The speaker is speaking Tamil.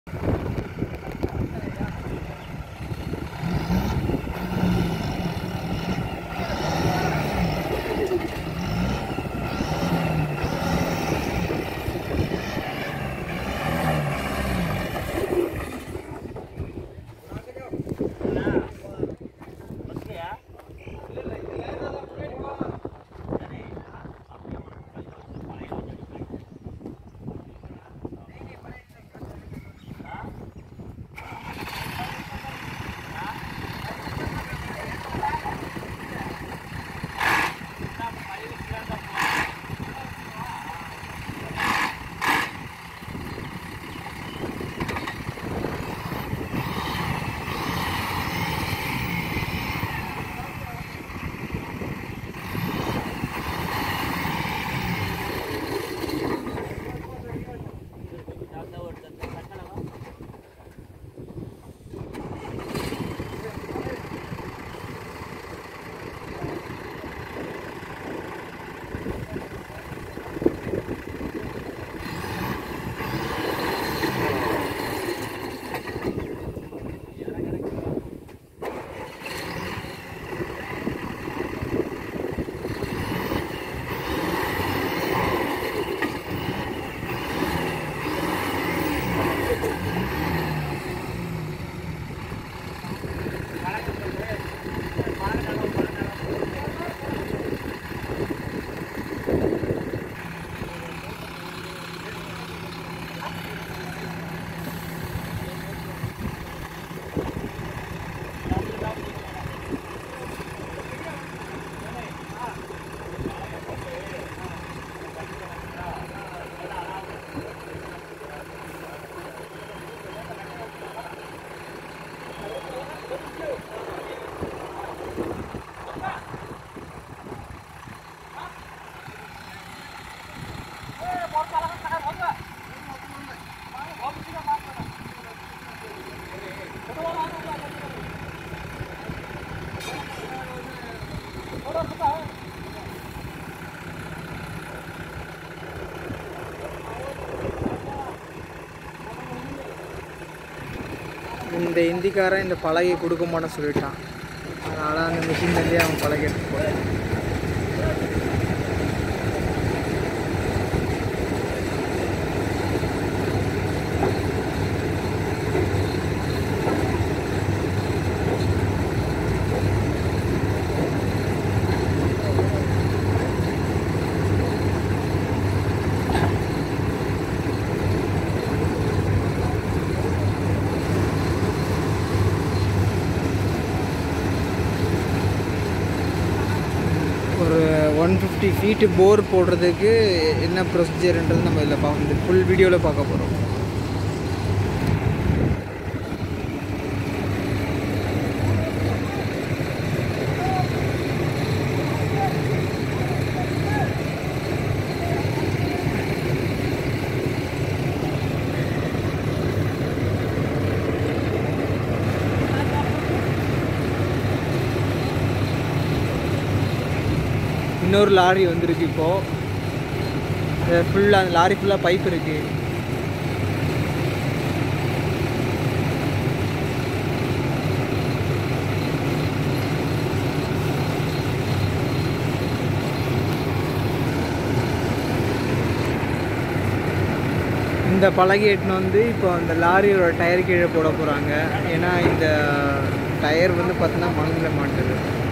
இந்த இந்திக்காரன் இந்த பலகையை கொடுக்க மாட்டேன்னு சொல்லிட்டான் அதனால் அந்த மிஷின்லேருந்தே அவன் பலகை எடுத்து போட்டான் ஒரு ஒன் ஃபிஃப்டி ஃபீட்டு போர் போடுறதுக்கு என்ன ப்ரொசீஜர்ன்றது நம்ம இதில் பா இந்த ஃபுல் வீடியோவில் பார்க்க போகிறோம் இன்னொரு லாரி வந்திருக்கு இப்போது ஃபுல்லாக அந்த லாரி ஃபுல்லாக பைப் இருக்குது இந்த பலகை எட்டுன்னு வந்து இப்போ அந்த லாரியோட டயர் கீழே போட போகிறாங்க ஏன்னா இந்த டயர் வந்து பார்த்தீங்கன்னா மண்ணில் மாட்டுது